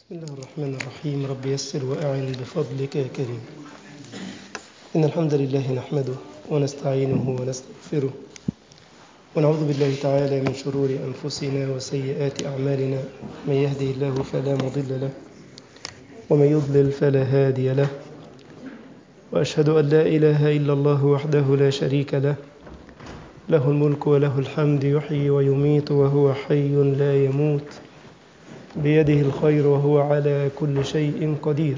بسم الله الرحمن الرحيم رب يسر وأعن بفضلك يا كريم إن الحمد لله نحمده ونستعينه ونستغفره ونعوذ بالله تعالى من شرور أنفسنا وسيئات أعمالنا من يهده الله فلا مضل له ومن يضلل فلا هادي له وأشهد أن لا إله إلا الله وحده لا شريك له له الملك وله الحمد يحيي ويميت وهو حي لا يموت بيده الخير وهو على كل شيء قدير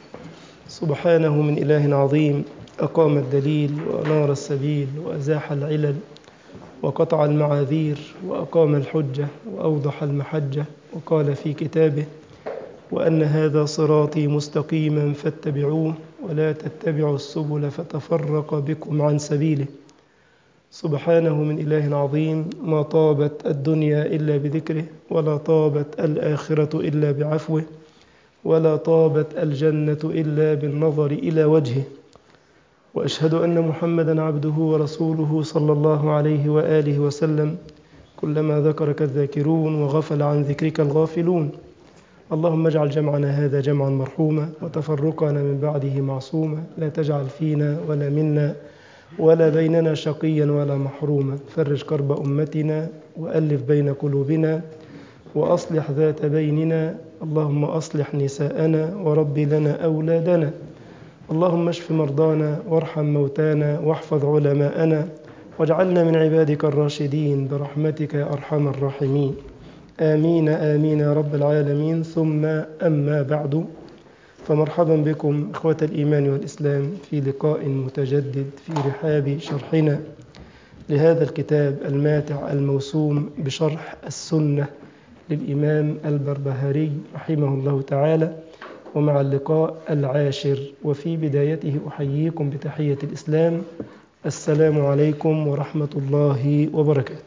سبحانه من إله عظيم أقام الدليل وأنار السبيل وأزاح العلل وقطع المعاذير وأقام الحجة وأوضح المحجة وقال في كتابه وأن هذا صراطي مستقيما فاتبعوه ولا تتبعوا السبل فتفرق بكم عن سبيله سبحانه من إله عظيم ما طابت الدنيا إلا بذكره ولا طابت الآخرة إلا بعفوه ولا طابت الجنة إلا بالنظر إلى وجهه وأشهد أن محمدا عبده ورسوله صلى الله عليه وآله وسلم كلما ذكرك الذاكرون وغفل عن ذكرك الغافلون اللهم اجعل جمعنا هذا جمعا مرحوما وتفرقنا من بعده معصوما لا تجعل فينا ولا منا ولا بيننا شقيا ولا محروما فرج كرب أمتنا وألف بين قلوبنا وأصلح ذات بيننا اللهم أصلح نساءنا ورب لنا أولادنا اللهم اشف مرضانا وارحم موتانا واحفظ علماءنا واجعلنا من عبادك الراشدين برحمتك يا أرحم الراحمين آمين آمين يا رب العالمين ثم أما بعد فمرحبا بكم إخوة الإيمان والإسلام في لقاء متجدد في رحاب شرحنا لهذا الكتاب الماتع الموسوم بشرح السنة للإمام البربهاري رحمه الله تعالى ومع اللقاء العاشر وفي بدايته أحييكم بتحية الإسلام السلام عليكم ورحمة الله وبركاته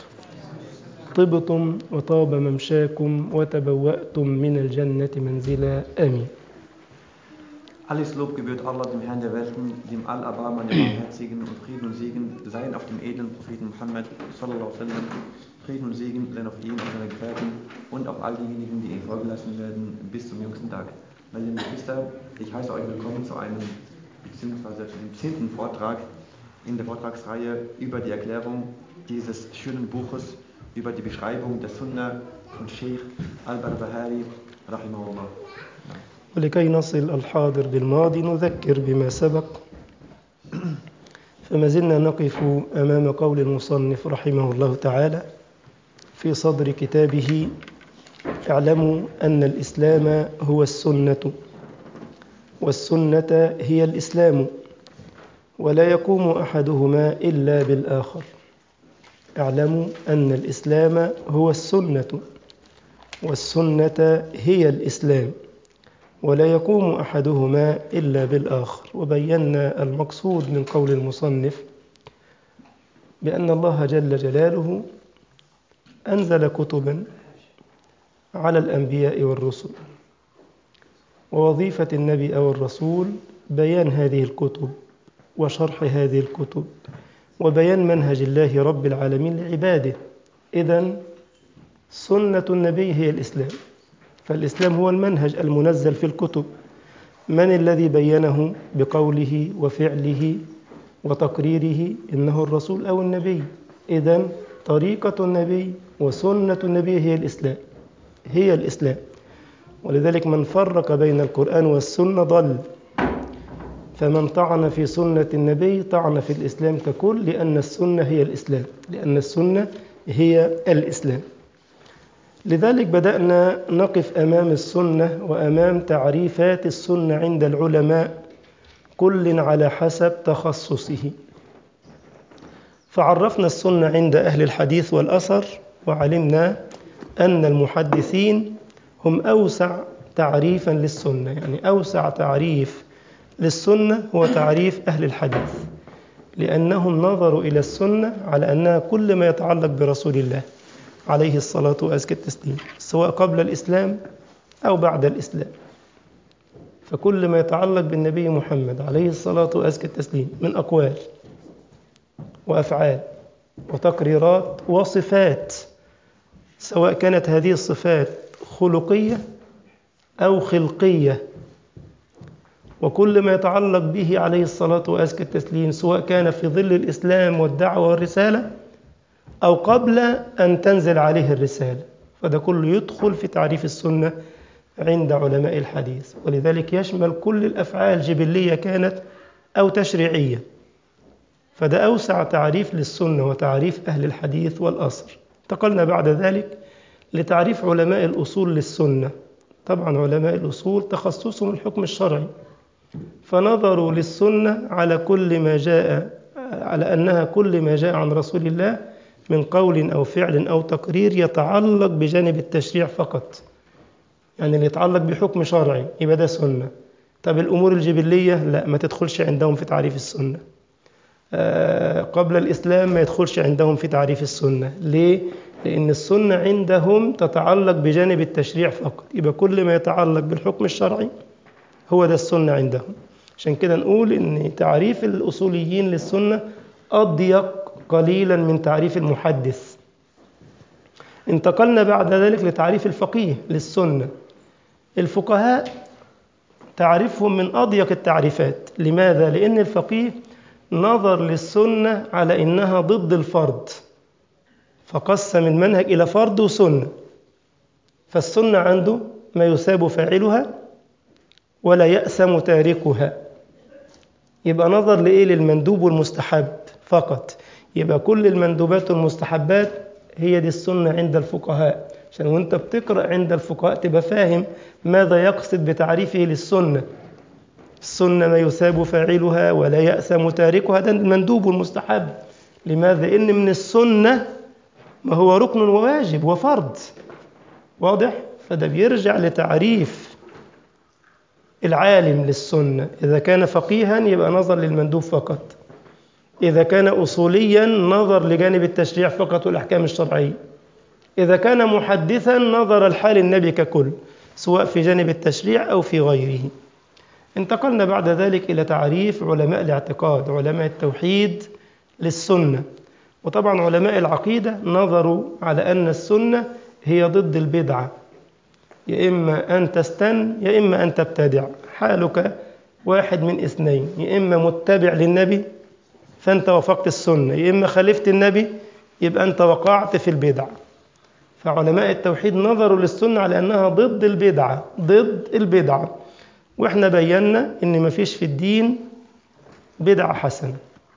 طبتم وطاب ممشاكم وتبوأتم من الجنة منزلا آمين Alles Lob gebührt Allah, dem Herrn der Welten, dem Allerbarmer, dem Barmherzigen und Frieden und Segen seien auf dem edlen Propheten Muhammad, sallallahu alaihi wasallam. Frieden und Segen seien auf ihn und seine Gefährten und auf all diejenigen, die ihn folgen lassen werden, bis zum jüngsten Tag. Meine lieben Geschwister, ich heiße euch willkommen zu einem, beziehungsweise zu dem zehnten Vortrag in der Vortragsreihe über die Erklärung dieses schönen Buches, über die Beschreibung der Sunna von Sheikh al-Barbahari, rahimahullah. ولكي نصل الحاضر بالماضي نذكر بما سبق فما زلنا نقف أمام قول المصنف رحمه الله تعالى في صدر كتابه اعلموا أن الإسلام هو السنة والسنة هي الإسلام ولا يقوم أحدهما إلا بالآخر اعلموا أن الإسلام هو السنة والسنة هي الإسلام ولا يقوم أحدهما إلا بالآخر وبينا المقصود من قول المصنف بأن الله جل جلاله أنزل كتبا على الأنبياء والرسل ووظيفة النبي أو الرسول بيان هذه الكتب وشرح هذه الكتب وبيان منهج الله رب العالمين لعباده إذا سنة النبي هي الإسلام فالإسلام هو المنهج المنزل في الكتب من الذي بينه بقوله وفعله وتقريره إنه الرسول أو النبي إذا طريقة النبي وسنة النبي هي الإسلام هي الإسلام ولذلك من فرق بين القرآن والسنة ضل فمن طعن في سنة النبي طعن في الإسلام ككل لأن السنة هي الإسلام لأن السنة هي الإسلام لذلك بدأنا نقف أمام السنة وأمام تعريفات السنة عند العلماء كل على حسب تخصصه فعرفنا السنة عند أهل الحديث والأثر وعلمنا أن المحدثين هم أوسع تعريفا للسنة يعني أوسع تعريف للسنة هو تعريف أهل الحديث لأنهم نظروا إلى السنة على أنها كل ما يتعلق برسول الله عليه الصلاة وأزكى التسليم سواء قبل الإسلام أو بعد الإسلام فكل ما يتعلق بالنبي محمد عليه الصلاة وأزكى التسليم من أقوال وأفعال وتقريرات وصفات سواء كانت هذه الصفات خلقية أو خلقية وكل ما يتعلق به عليه الصلاة وأزكى التسليم سواء كان في ظل الإسلام والدعوة والرسالة أو قبل أن تنزل عليه الرسالة فده كله يدخل في تعريف السنة عند علماء الحديث ولذلك يشمل كل الأفعال جبلية كانت أو تشريعية فده أوسع تعريف للسنة وتعريف أهل الحديث والأصر انتقلنا بعد ذلك لتعريف علماء الأصول للسنة طبعا علماء الأصول تخصصهم الحكم الشرعي فنظروا للسنة على كل ما جاء على أنها كل ما جاء عن رسول الله من قول أو فعل أو تقرير يتعلق بجانب التشريع فقط يعني اللي يتعلق بحكم شرعي يبقى ده سنة طب الأمور الجبلية لا ما تدخلش عندهم في تعريف السنة آه قبل الإسلام ما يدخلش عندهم في تعريف السنة ليه؟ لأن السنة عندهم تتعلق بجانب التشريع فقط يبقى كل ما يتعلق بالحكم الشرعي هو ده السنة عندهم عشان كده نقول إن تعريف الأصوليين للسنة أضيق قليلا من تعريف المحدث انتقلنا بعد ذلك لتعريف الفقيه للسنة الفقهاء تعريفهم من أضيق التعريفات لماذا؟ لأن الفقيه نظر للسنة على إنها ضد الفرض فقسم المنهج إلى فرض وسنة فالسنة عنده ما يثاب فاعلها ولا يأسم تاركها يبقى نظر لإيه للمندوب والمستحب فقط يبقى كل المندوبات والمستحبات هي دي السنة عند الفقهاء عشان وانت بتقرأ عند الفقهاء تبقى فاهم ماذا يقصد بتعريفه للسنة السنة ما يثاب فاعلها ولا يأسم تاركها ده المندوب والمستحب لماذا؟ إن من السنة ما هو ركن وواجب وفرض واضح؟ فده بيرجع لتعريف العالم للسنة إذا كان فقيها يبقى نظر للمندوب فقط إذا كان أصوليا نظر لجانب التشريع فقط والأحكام الشرعية إذا كان محدثا نظر الحال النبي ككل سواء في جانب التشريع أو في غيره انتقلنا بعد ذلك إلى تعريف علماء الاعتقاد علماء التوحيد للسنة وطبعا علماء العقيدة نظروا على أن السنة هي ضد البدعة يا إما أن تستن يا إما أن تبتدع حالك واحد من اثنين يا إما متبع للنبي فأنت وافقت السنة يا إما خالفت النبي يبقى أنت وقعت في البدع فعلماء التوحيد نظروا للسنة على أنها ضد البدعة ضد البدعة وإحنا بينا إن مفيش في الدين بدعة حسنة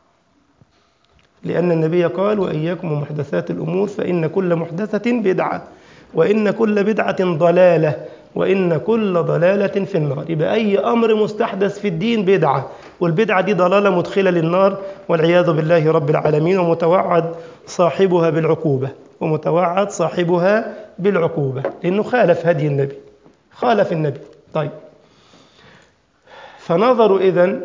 لأن النبي قال وإياكم ومحدثات الأمور فإن كل محدثة بدعة وإن كل بدعة ضلالة وإن كل ضلالة في النار يبقى أي أمر مستحدث في الدين بدعة والبدعة دي ضلالة مدخلة للنار والعياذ بالله رب العالمين ومتوعد صاحبها بالعقوبة ومتوعد صاحبها بالعقوبة لأنه خالف هدي النبي خالف النبي طيب فنظروا إذن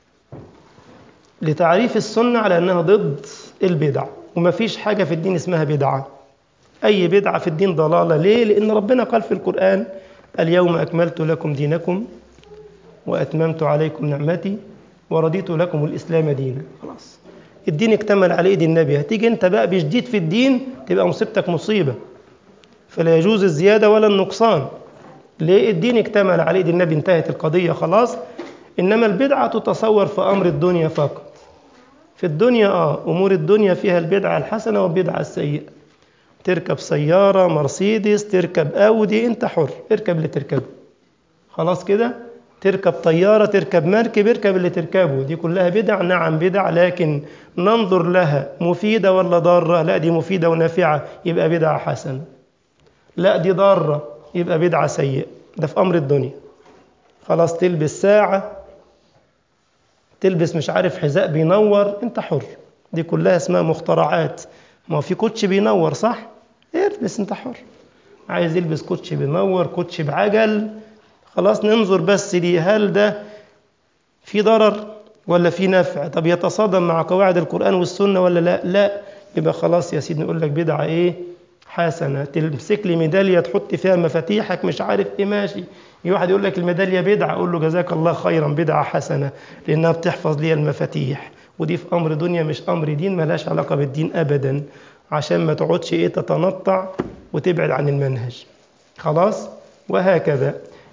لتعريف السنة على أنها ضد البدع وما فيش حاجة في الدين اسمها بدعة أي بدعة في الدين ضلالة ليه؟ لأن ربنا قال في القرآن اليوم أكملت لكم دينكم وأتممت عليكم نعمتي ورضيت لكم الإسلام دينا خلاص الدين اكتمل على إيد النبي هتيجي أنت بقى بجديد في الدين تبقى مصيبتك مصيبة فلا يجوز الزيادة ولا النقصان ليه الدين اكتمل على إيد النبي انتهت القضية خلاص إنما البدعة تتصور في أمر الدنيا فقط في الدنيا آه أمور الدنيا فيها البدعة الحسنة والبدعة السيئة تركب سيارة مرسيدس تركب أودي أنت حر اركب اللي تركبه خلاص كده تركب طيارة تركب مركب اركب اللي تركبه دي كلها بدع نعم بدع لكن ننظر لها مفيدة ولا ضارة لا دي مفيدة ونافعة يبقى بدعة حسنة لا دي ضارة يبقى بدعة سيئة ده في أمر الدنيا خلاص تلبس ساعة تلبس مش عارف حذاء بينور انت حر دي كلها اسمها مخترعات ما هو في كوتش بينور صح البس انت حر عايز يلبس كوتش بينور كوتش بعجل خلاص ننظر بس دي هل ده في ضرر ولا في نفع طب يتصادم مع قواعد القرآن والسنة ولا لا لا يبقى خلاص يا سيدي نقول لك بدعة ايه حسنة تمسك لي ميدالية تحط فيها مفاتيحك مش عارف ايه ماشي واحد يقول لك الميدالية بدعة أقول له جزاك الله خيرا بدعة حسنة لأنها بتحفظ لي المفاتيح ودي في أمر دنيا مش أمر دين ملاش علاقة بالدين أبدا عشان ما تقعدش إيه تتنطع وتبعد عن المنهج خلاص وهكذا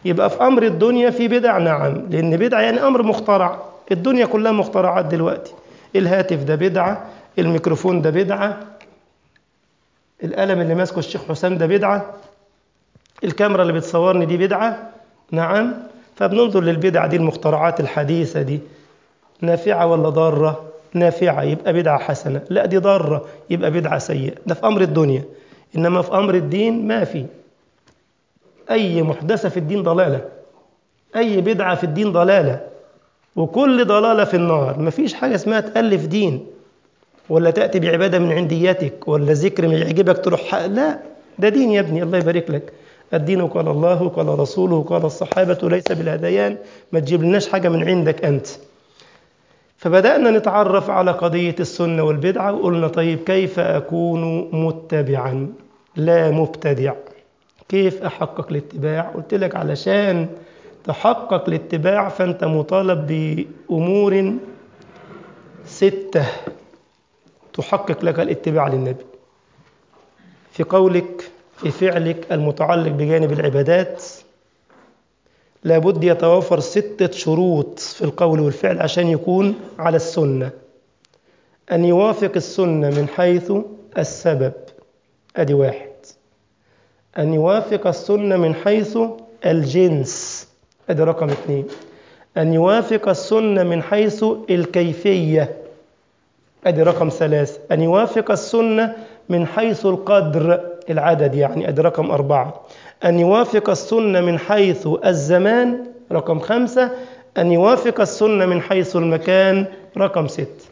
يبقى في أمر الدنيا في بدع نعم لأن بدعة يعني أمر مخترع الدنيا كلها مخترعات دلوقتي الهاتف ده بدعة الميكروفون ده بدعة القلم اللي ماسكه الشيخ حسام ده بدعة الكاميرا اللي بتصورني دي بدعة نعم فبننظر للبدع دي المخترعات الحديثة دي نافعة ولا ضارة نافعة يبقى بدعة حسنة لا دي ضارة يبقى بدعة سيئة ده في أمر الدنيا إنما في أمر الدين ما في أي محدثة في الدين ضلالة أي بدعة في الدين ضلالة وكل ضلالة في النار مفيش حاجة اسمها تألف دين ولا تأتي بعبادة من عنديتك ولا ذكر من يعجبك تروح لا ده دين يا ابني الله يبارك لك الدين قال الله قال رسوله قال الصحابة ليس بالهذيان ما تجيب لناش حاجة من عندك أنت فبدأنا نتعرف على قضية السنة والبدعة وقلنا طيب كيف أكون متبعا لا مبتدع كيف أحقق الاتباع قلت لك علشان تحقق الاتباع فأنت مطالب بأمور ستة تحقق لك الاتباع للنبي في قولك في فعلك المتعلق بجانب العبادات لابد يتوافر ستة شروط في القول والفعل عشان يكون على السنة أن يوافق السنة من حيث السبب أدي واحد أن يوافق السنة من حيث الجنس أدي رقم اثنين أن يوافق السنة من حيث الكيفية أدي رقم ثلاثة أن يوافق السنة من حيث القدر العدد يعني أدي رقم أربعة أن يوافق السنة من حيث الزمان رقم خمسة أن يوافق السنة من حيث المكان رقم ست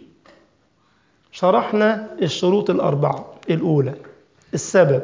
شرحنا الشروط الأربعة الأولى السبب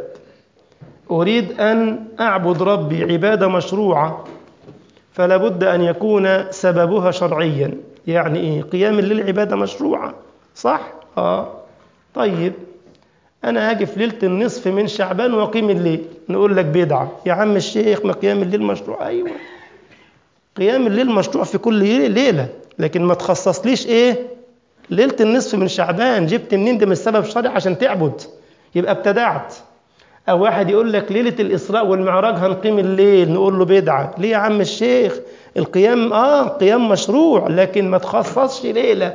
أريد أن أعبد ربي عبادة مشروعة فلا بد أن يكون سببها شرعيا يعني إيه قيام الليل عبادة مشروعة صح؟ آه طيب أنا هاجي في ليلة النصف من شعبان وأقيم الليل نقول لك بدعة يا عم الشيخ ما قيام الليل مشروع أيوة قيام الليل مشروع في كل ليلة لكن ما تخصصليش إيه ليلة النصف من شعبان جبت منين ده من السبب شرعي عشان تعبد يبقى ابتدعت أو واحد يقول لك ليلة الإسراء والمعراج هنقيم الليل نقول له بدعة ليه يا عم الشيخ القيام آه قيام مشروع لكن ما تخصصش ليلة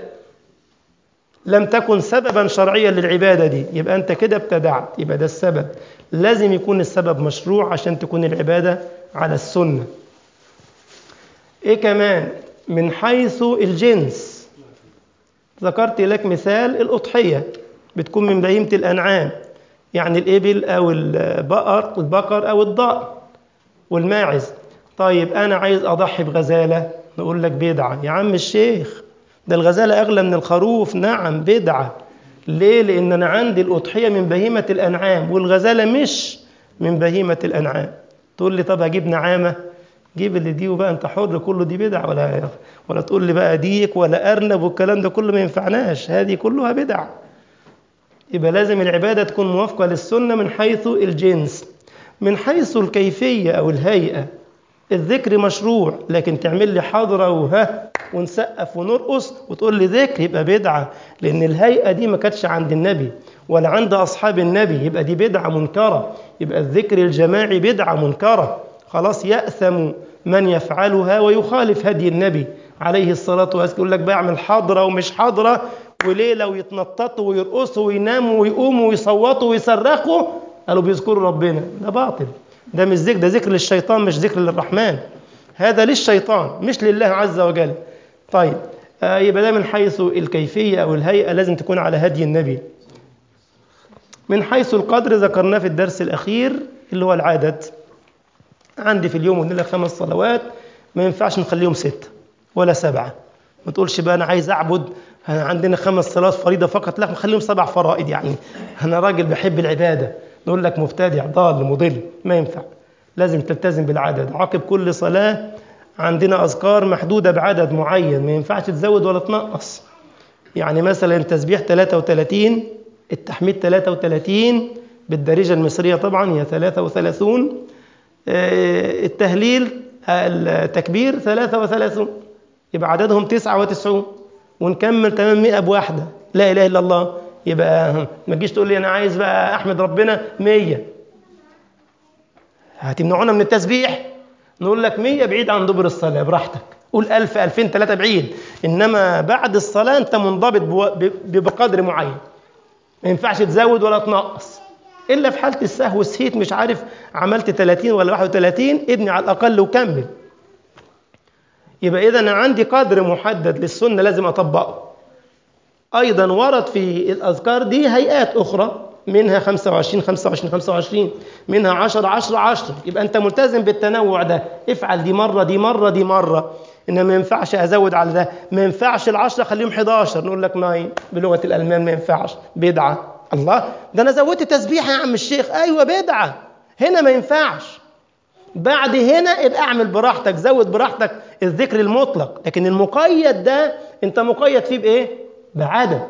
لم تكن سببا شرعيا للعبادة دي يبقى أنت كده ابتدعت يبقى ده السبب لازم يكون السبب مشروع عشان تكون العبادة على السنة إيه كمان من حيث الجنس ذكرت لك مثال الأضحية بتكون من بهيمة الأنعام يعني الإبل أو البقر البقر أو الضأن والماعز طيب أنا عايز أضحي بغزالة نقول لك بدعة يا عم الشيخ ده الغزالة أغلى من الخروف نعم بدعة ليه؟ لأن أنا عندي الأضحية من بهيمة الأنعام والغزالة مش من بهيمة الأنعام تقول لي طب هجيب نعامة جيب اللي دي وبقى أنت حر كله دي بدعة ولا ولا تقول لي بقى ديك ولا أرنب والكلام ده كله ما ينفعناش هذه كلها بدع يبقى لازم العبادة تكون موافقة للسنة من حيث الجنس من حيث الكيفية أو الهيئة الذكر مشروع لكن تعمل لي حضرة وها ونسقف ونرقص وتقول لي ذكر يبقى بدعة لأن الهيئة دي ما كانتش عند النبي ولا عند أصحاب النبي يبقى دي بدعة منكرة يبقى الذكر الجماعي بدعة منكرة خلاص يأثم من يفعلها ويخالف هدي النبي عليه الصلاة والسلام يقول لك بعمل حضرة ومش حضرة وليلة ويتنططوا ويرقصوا ويناموا ويقوموا ويصوتوا ويصرخوا قالوا بيذكروا ربنا ده باطل ده مش ذكر ده ذكر للشيطان مش ذكر للرحمن هذا للشيطان مش لله عز وجل طيب آه يبقى ده من حيث الكيفية أو الهيئة لازم تكون على هدي النبي من حيث القدر ذكرناه في الدرس الأخير اللي هو العدد عندي في اليوم والليلة خمس صلوات ما ينفعش نخليهم ستة ولا سبعة ما تقولش بقى أنا عايز أعبد عندنا خمس صلوات فريضة فقط لا نخليهم سبع فرائض يعني أنا راجل بحب العبادة نقول لك مبتدع ضال مضل ما ينفع لازم تلتزم بالعدد عقب كل صلاة عندنا أذكار محدودة بعدد معين ما ينفعش تزود ولا تنقص يعني مثلا التسبيح 33 التحميد 33 بالدارجة المصرية طبعا هي 33 التهليل التكبير 33 يبقى عددهم 99 ونكمل تمام 100 بواحدة لا إله إلا الله يبقى ما تجيش تقول لي أنا عايز بقى أحمد ربنا 100 هتمنعونا من التسبيح نقول لك 100 بعيد عن دبر الصلاة براحتك قول 1000 2000 3 بعيد إنما بعد الصلاة أنت منضبط بو- ب- بقدر معين ما ينفعش تزود ولا تنقص إلا في حالة السهو سهيت مش عارف عملت 30 ولا 31 ابني على الأقل وكمل يبقى إذا أنا عندي قدر محدد للسنة لازم أطبقه أيضا ورد في الأذكار دي هيئات أخرى منها 25 25 25 منها 10 10 10 يبقى أنت ملتزم بالتنوع ده افعل دي مرة دي مرة دي مرة إنما ما ينفعش أزود على ده ما ينفعش العشرة خليهم 11 نقول لك ناين بلغة الألمان ما ينفعش بدعة الله ده أنا زودت تسبيحة يا عم الشيخ أيوة بدعة هنا ما ينفعش بعد هنا ابقى اعمل براحتك زود براحتك الذكر المطلق لكن المقيد ده انت مقيد فيه بايه بعدد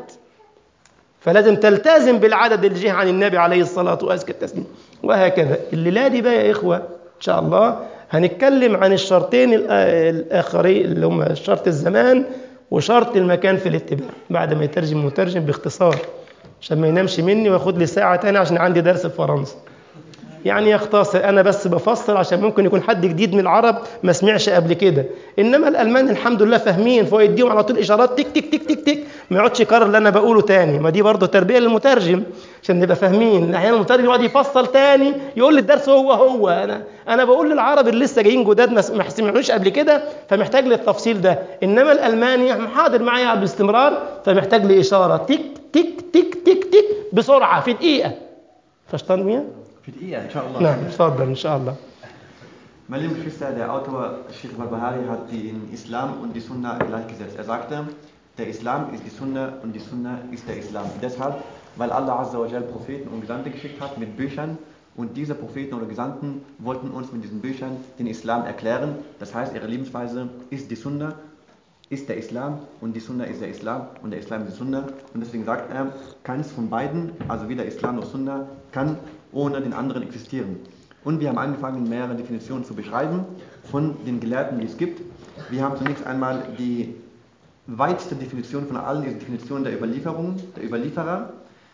فلازم تلتزم بالعدد اللي جه عن النبي عليه الصلاة وأزكى التسليم وهكذا الليلة دي بقى يا إخوة إن شاء الله هنتكلم عن الشرطين الآ- الآخرين اللي هم شرط الزمان وشرط المكان في الاتباع بعد ما يترجم المترجم باختصار عشان ما ينامش مني وياخد لي ساعة تانية عشان عندي درس في فرنسا يعني يختصر انا بس بفسر عشان ممكن يكون حد جديد من العرب ما سمعش قبل كده انما الالمان الحمد لله فاهمين فهو يديهم على طول اشارات تك تك تك تك تك ما يقعدش يكرر اللي انا بقوله تاني ما دي برضه تربيه للمترجم عشان نبقى فاهمين احيانا المترجم يقعد يفصل تاني يقول لي الدرس هو هو انا انا بقول للعرب اللي لسه جايين جداد ما ما سمعوش قبل كده فمحتاج للتفصيل ده انما الالماني حاضر معايا باستمرار فمحتاج لاشاره تك تك تك تك تك بسرعه في دقيقه فشطان مية؟ Für die Ehe, inshallah. نعم اتفضل ان شاء الله Meine lieben Geschwister, der Autor Sheikh al-Bahari hat den Islam und die Sunna gleichgesetzt. Er sagte, der Islam ist die Sunna und die Sunna ist der Islam. Deshalb, weil Allah Azza wa Jal Propheten und Gesandte geschickt hat mit Büchern und diese Propheten oder Gesandten wollten uns mit diesen Büchern den Islam erklären. Das heißt, ihre Lebensweise ist die Sunna, ist der Islam und die Sunna ist der Islam und der Islam ist die Sunna. Und deswegen sagt er, keins von beiden, also weder Islam noch Sunna, kann ohne den anderen existieren. Und wir haben angefangen, mehrere Definitionen zu beschreiben von den Gelehrten, die es gibt. Wir haben zunächst einmal die weiteste Definition von allen, die Definition der Überlieferung, der Überlieferer.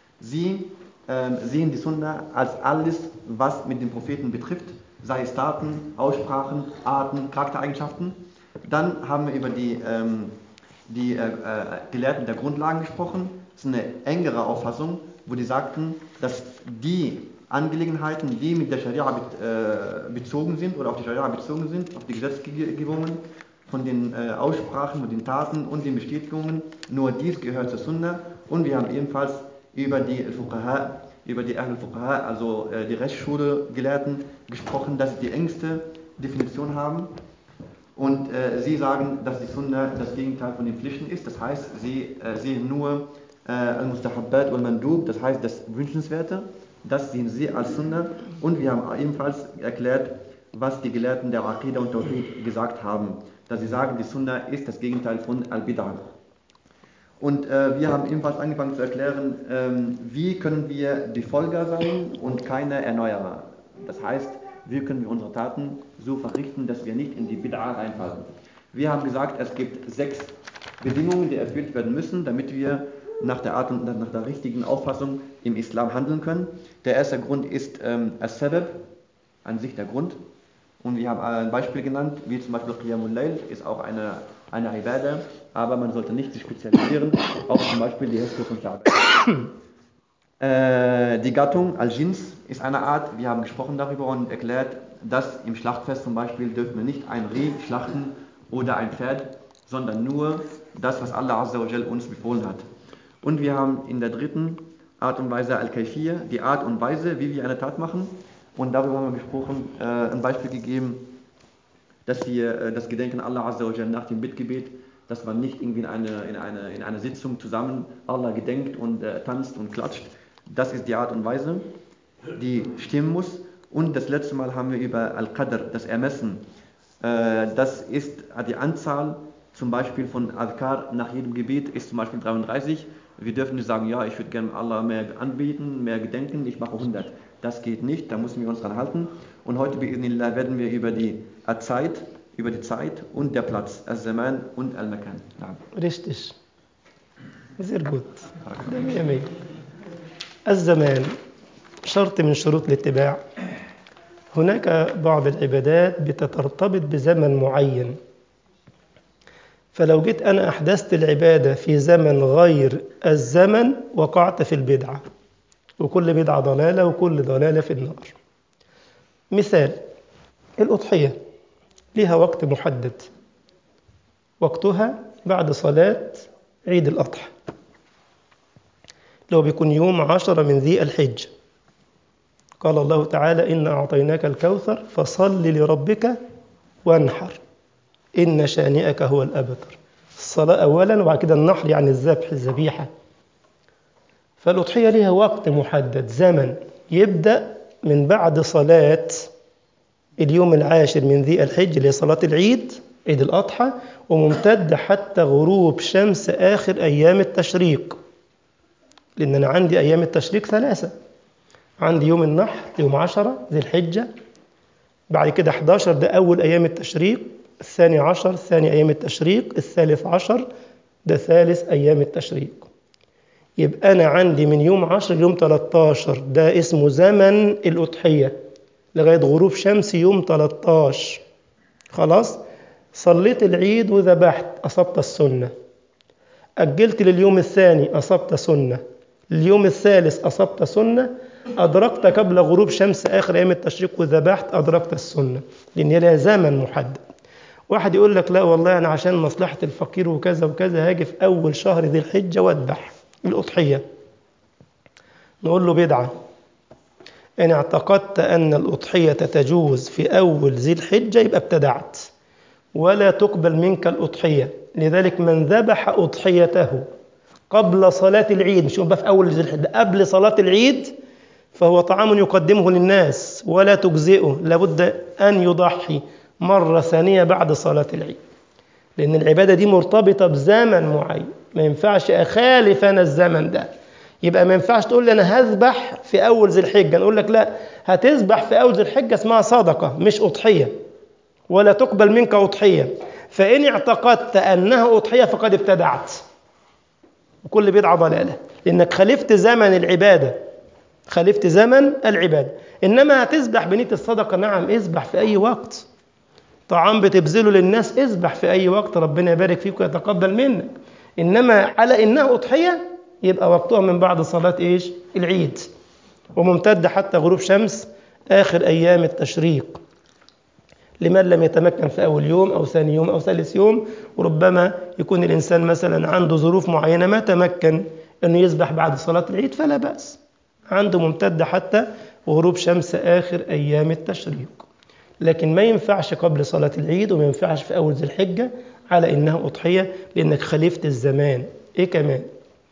Sie ähm, sehen die Sunna als alles, was mit den Propheten betrifft, sei es Daten, Aussprachen, Arten, Charaktereigenschaften. Dann haben wir über die, ähm, die äh, äh, Gelehrten der Grundlagen gesprochen. Das ist eine engere Auffassung, wo die sagten, dass die Angelegenheiten, die mit der Scharia be äh, bezogen sind oder auf die Scharia bezogen sind, auf die Gesetzgebungen, von den äh, Aussprachen und den Taten und den Bestätigungen, nur dies gehört zur Sunna. Und wir haben ebenfalls über die Fuqaha, über die Ahl Fuqaha, also äh, die Rechtsschule Gelehrten, gesprochen, dass sie die engste Definition haben. Und äh, sie sagen, dass die Sunna das Gegenteil von den Pflichten ist. Das heißt, sie äh, sehen nur äh, Al-Mustahabbat und Mandub, das heißt das Wünschenswerte. Das sehen sie als Sunna. Und wir haben ebenfalls erklärt, was die Gelehrten der Aqidah und Tawhid gesagt haben. Dass sie sagen, die Sunna ist das Gegenteil von Al-Bid'ah. Und äh, wir haben ebenfalls angefangen zu erklären, ähm, wie können wir Befolger sein und keine Erneuerer. Das heißt, wie können wir unsere Taten so verrichten, dass wir nicht in die Bid'ah reinfallen. Wir haben gesagt, es gibt sechs Bedingungen, die erfüllt werden müssen, damit wir nach der Art und nach der richtigen Auffassung im Islam handeln können. Der erste Grund ist ähm, As-Sabab, an sich der Grund. Und wir haben ein Beispiel genannt, wie zum Beispiel Qiyamul Layl ist auch eine, eine Ibadah, aber man sollte nicht sich spezialisieren auf zum Beispiel die Hälfte von Kaaba. Äh, die Gattung Al-Jins ist eine Art, wir haben gesprochen darüber und erklärt, dass im Schlachtfest zum Beispiel dürfen wir nicht ein Reh schlachten oder ein Pferd, sondern nur das, was Allah Azza wa Jal uns befohlen hat. Und wir haben in der dritten Art und Weise Al-Kaifir, die Art und Weise, wie wir eine Tat machen. Und darüber haben wir gesprochen, äh, ein Beispiel gegeben, dass wir äh, das Gedenken Allah Azza wa Jal nach dem Bittgebet, dass man nicht irgendwie in einer in eine, in eine Sitzung zusammen Allah gedenkt und äh, tanzt und klatscht. Das ist die Art und Weise, die stimmen muss. Und das letzte Mal haben wir über Al-Qadr, das Ermessen. Äh, das ist die Anzahl zum Beispiel von Adhkar nach jedem Gebet ist zum Beispiel 33. Wir dürfen nicht sagen, ja, ich würde gerne Allah mehr anbeten, mehr gedenken, ich mache 100. Das geht nicht, da müssen wir uns dran halten. Und heute bi'idhnillah werden wir über die Zeit, über die Zeit und der Platz, Al-Zaman und Al-Makan. Naam. Richtig. Sehr gut. ده مية مية. الزمان شرط من شروط الاتباع هناك بعض العبادات بتترتبط بزمن معين فلو جيت أنا أحدثت العبادة في زمن غير الزمن وقعت في البدعة وكل بدعة ضلالة وكل ضلالة في النار مثال الأضحية لها وقت محدد وقتها بعد صلاة عيد الأضحى لو بيكون يوم عشر من ذي الحج قال الله تعالى إن أعطيناك الكوثر فصل لربك وانحر إن شانئك هو الأبتر الصلاة أولا وبعد كده النحر يعني الذبح الذبيحة فالأضحية لها وقت محدد زمن يبدأ من بعد صلاة اليوم العاشر من ذي الحج اللي هي صلاة العيد عيد الأضحى وممتد حتى غروب شمس آخر أيام التشريق لأن أنا عندي أيام التشريق ثلاثة عندي يوم النحر يوم عشرة ذي الحجة بعد كده 11 ده أول أيام التشريق الثاني عشر ثاني أيام التشريق الثالث عشر ده ثالث أيام التشريق يبقى أنا عندي من يوم 10 ليوم 13 ده اسمه زمن الأضحية لغاية غروب شمس يوم 13 خلاص صليت العيد وذبحت أصبت السنة أجلت لليوم الثاني أصبت سنة اليوم الثالث أصبت سنة أدركت قبل غروب شمس آخر أيام التشريق وذبحت أدركت السنة لأن لها زمن محدد واحد يقول لك لا والله أنا عشان مصلحة الفقير وكذا وكذا هاجي في أول شهر ذي الحجة وأذبح الأضحية نقول له بدعة إن اعتقدت أن الأضحية تجوز في أول ذي الحجة يبقى ابتدعت ولا تقبل منك الأضحية لذلك من ذبح أضحيته قبل صلاة العيد مش بقى في أول ذي الحجة قبل صلاة العيد فهو طعام يقدمه للناس ولا تجزئه لابد أن يضحي مرة ثانية بعد صلاة العيد لأن العبادة دي مرتبطة بزمن معين ما ينفعش أخالف أنا الزمن ده يبقى ما ينفعش تقول لي أنا هذبح في أول ذي الحجة نقول لك لا هتذبح في أول ذي الحجة اسمها صدقة مش أضحية ولا تقبل منك أضحية فإن اعتقدت أنها أضحية فقد ابتدعت وكل بدعة ضلالة لأنك خالفت زمن العبادة خالفت زمن العبادة إنما هتذبح بنية الصدقة نعم اذبح في أي وقت طعام بتبذله للناس اذبح في أي وقت ربنا يبارك فيك ويتقبل منك إنما على إنها أضحية يبقى وقتها من بعد صلاة إيش العيد وممتد حتى غروب شمس آخر أيام التشريق لمن لم يتمكن في أول يوم أو ثاني يوم أو ثالث يوم وربما يكون الإنسان مثلا عنده ظروف معينة ما تمكن أنه يذبح بعد صلاة العيد فلا بأس عنده ممتد حتى غروب شمس آخر أيام التشريق لكن ما ينفعش قبل صلاة العيد وما ينفعش في أول ذي الحجة على إنها أضحية لأنك خليفة الزمان إيه كمان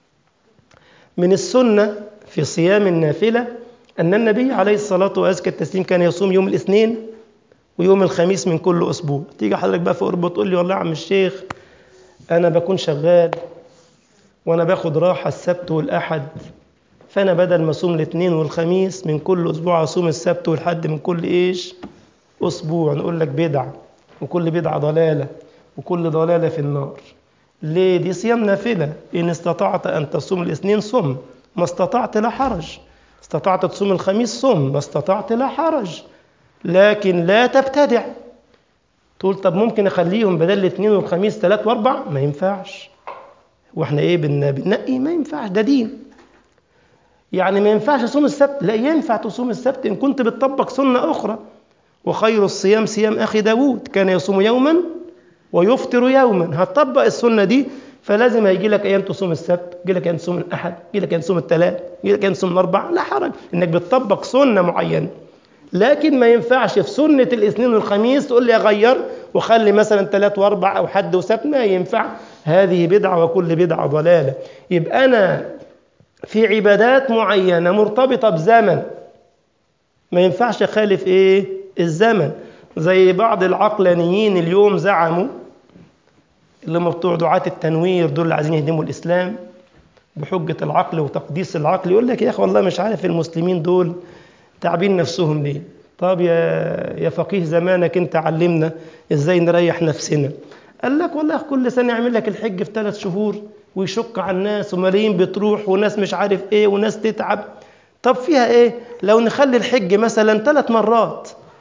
من السنة في صيام النافلة أن النبي عليه الصلاة وأزكى التسليم كان يصوم يوم الاثنين ويوم الخميس من كل أسبوع تيجي حضرتك بقى في قرب تقول لي والله يا عم الشيخ أنا بكون شغال وأنا باخد راحة السبت والأحد فأنا بدل ما أصوم الاثنين والخميس من كل أسبوع أصوم السبت والحد من كل إيش أسبوع نقول لك بدعة وكل بدعة ضلالة وكل ضلالة في النار ليه دي صيام نافلة إن استطعت أن تصوم الاثنين صم ما استطعت لا حرج استطعت تصوم الخميس صم ما استطعت لا حرج لكن لا تبتدع تقول طب ممكن أخليهم بدل الاثنين والخميس ثلاث وأربع ما ينفعش واحنا ايه بننقي ما ينفعش ده دين يعني ما ينفعش اصوم السبت لا ينفع تصوم السبت ان كنت بتطبق سنه اخرى وخير الصيام صيام اخي داوود كان يصوم يوما ويفطر يوما هتطبق السنه دي فلازم هيجي لك ايام تصوم السبت يجي لك ايام تصوم الاحد يجي لك ايام تصوم الثلاث يجي لك ايام تصوم الاربع لا حرج انك بتطبق سنه معينه لكن ما ينفعش في سنه الاثنين والخميس تقول لي اغير وخلي مثلا ثلاث واربع او حد وسبت ما ينفع هذه بدعه وكل بدعه ضلاله يبقى انا في عبادات معينه مرتبطه بزمن ما ينفعش اخالف ايه الزمن زي بعض العقلانيين اليوم زعموا اللي هم بتوع دعاة التنوير دول اللي عايزين يهدموا الإسلام بحجة العقل وتقديس العقل يقول لك يا أخي والله مش عارف المسلمين دول تعبين نفسهم ليه طب يا يا فقيه زمانك أنت علمنا إزاي نريح نفسنا قال لك والله كل سنة يعمل لك الحج في ثلاث شهور ويشق على الناس وملايين بتروح وناس مش عارف إيه وناس تتعب طب فيها إيه لو نخلي الحج مثلا ثلاث مرات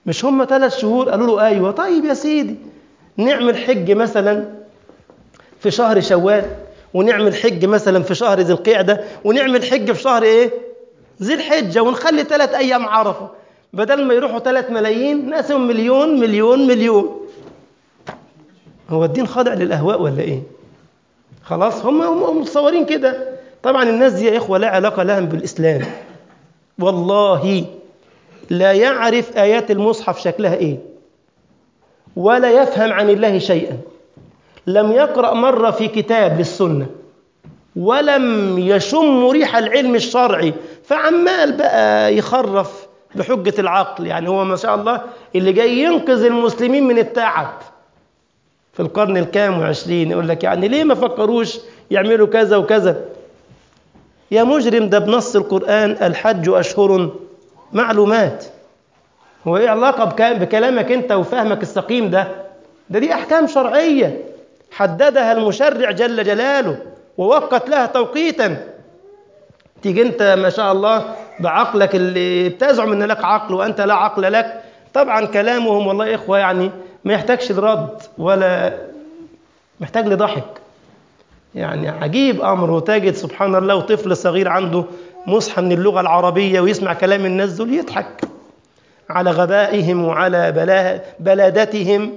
مش هم ثلاث شهور قالوا له أيوة طيب يا سيدي نعمل حج مثلا في شهر شوال ونعمل حج مثلا في شهر ذي القعدة ونعمل حج في شهر إيه ذي الحجة ونخلي ثلاث أيام عرفة بدل ما يروحوا ثلاث ملايين نقسم مليون مليون مليون هو الدين خاضع للأهواء ولا إيه خلاص هم هم متصورين كده طبعا الناس دي يا إخوة لا علاقة لهم بالإسلام والله لا يعرف آيات المصحف شكلها إيه ولا يفهم عن الله شيئا لم يقرأ مرة في كتاب للسنة ولم يشم ريح العلم الشرعي فعمال بقى يخرف بحجة العقل يعني هو ما شاء الله اللي جاي ينقذ المسلمين من التعب في القرن الكام وعشرين يقول لك يعني ليه ما فكروش يعملوا كذا وكذا يا مجرم ده بنص القرآن الحج أشهر معلومات هو ايه علاقة بكلامك انت وفهمك السقيم ده ده دي أحكام شرعية حددها المشرع جل جلاله ووقت لها توقيتا تيجي انت ما شاء الله بعقلك اللي بتزعم ان لك عقل وانت لا عقل لك طبعا كلامهم والله اخوه يعني ما يحتاجش لرد ولا محتاج لضحك يعني عجيب امره تجد سبحان الله وطفل صغير عنده مصحى من اللغه العربيه ويسمع كلام الناس دول يضحك على غبائهم وعلى بلادتهم